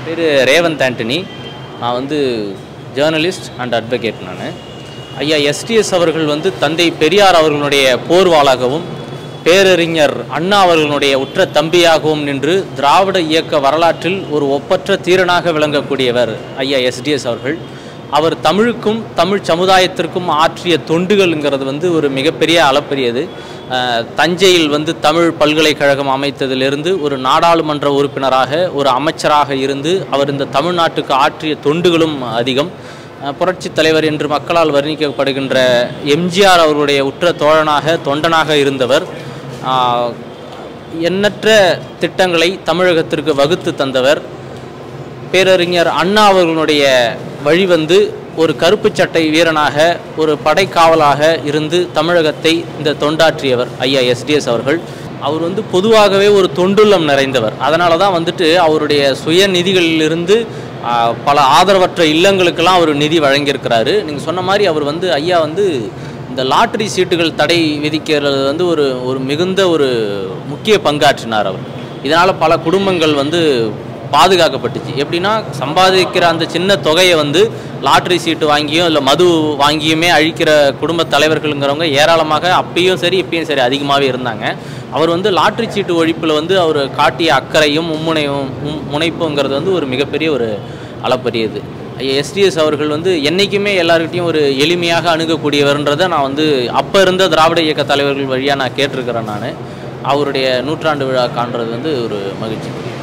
பேர் ரேவந்த் ஆண்டனி நான் வந்து ஜேர்னலிஸ்ட் அண்ட் அட்வொகேட் நான் ஐயா எஸ்டிஎஸ் அவர்கள் வந்து தந்தை பெரியார் அவர்களுடைய போர்வாளாகவும் பேரறிஞர் அண்ணா அவர்களுடைய உற்ற தம்பியாகவும் நின்று திராவிட இயக்க வரலாற்றில் ஒரு ஒப்பற்ற தீரனாக விளங்கக்கூடியவர் ஐயா எஸ்டிஎஸ் அவர்கள் அவர் தமிழுக்கும் தமிழ் சமுதாயத்திற்கும் ஆற்றிய தொண்டுகள்ங்கிறது வந்து ஒரு மிகப்பெரிய அளப்பரியது அஹ், தஞ்சையில் வந்து தமிழ் பல்கலைக்கழகம் அமைத்ததிலிருந்து ஒரு நாடாளுமன்ற உறுப்பினராக ஒரு அமைச்சராக இருந்து அவர் இந்த தமிழ்நாட்டுக்கு ஆற்றிய தொண்டுகளும் அதிகம் அஹ், புரட்சித் தலைவர் என்று மக்களால் வர்ணிக்கப்படுகின்ற எம்ஜிஆர் அவர்களுடைய உற்ற தோழனாக தொண்டனாக இருந்தவர் ஆஹ், எண்ணற்ற திட்டங்களை தமிழகத்திற்கு வகுத்து தந்தவர் பேரறிஞர் அண்ணா அவர்களுடைய வழிவந்து ஒரு கருப்பு சட்டை வீரனாக ஒரு படைக்காவலாக இருந்து தமிழகத்தை இந்த தொண்டாற்றியவர் ஐயா எஸ்டிஎஸ் அவர்கள் அவர் வந்து பொதுவாகவே ஒரு தொண்டுள்ளம் நிறைந்தவர் அதனால தான் வந்துட்டு அவருடைய சுய நிதிகளிலிருந்து ஆஹ், பல ஆதரவற்ற இல்லங்களுக்கெல்லாம் அவர் நிதி வழங்கியிருக்கிறாரு நீங்கள் சொன்ன மாதிரி அவர் வந்து ஐயா வந்து இந்த லாட்டரி சீட்டுகள் தடை விதிக்கிறது வந்து ஒரு ஒரு மிகுந்த ஒரு முக்கிய பங்காற்றினார் அவர் இதனால் பல குடும்பங்கள் வந்து பாதுகாக்கப்பட்டுச்சு எப்படின்னா சம்பாதிக்கிற அந்த சின்ன தொகையை வந்து லாட்ரி சீட்டு வாங்கியும் இல்லை மது வாங்கியுமே அழிக்கிற குடும்ப தலைவர்கள்ங்கிறவங்க ஏராளமாக அப்பயும் சரி இப்பயும் சரி அதிகமாகவே இருந்தாங்க அவர் வந்து லாட்ரி சீட்டு ஒழிப்பில் வந்து அவர் காட்டிய அக்கறையும் மும்முனையும் மும் முனைப்புங்கிறது வந்து ஒரு மிகப்பெரிய ஒரு அளப்பரியது எஸ்டிஎஸ் அவர்கள் வந்து என்றைக்குமே எல்லாருக்கிட்டையும் ஒரு எளிமையாக அணுகக்கூடியவர்ன்றதை நான் வந்து அப்போ இருந்த திராவிட இயக்க தலைவர்கள் வழியாக நான் கேட்டிருக்கிறேன் நான் அவருடைய நூற்றாண்டு விழா காண்றது வந்து ஒரு மகிழ்ச்சி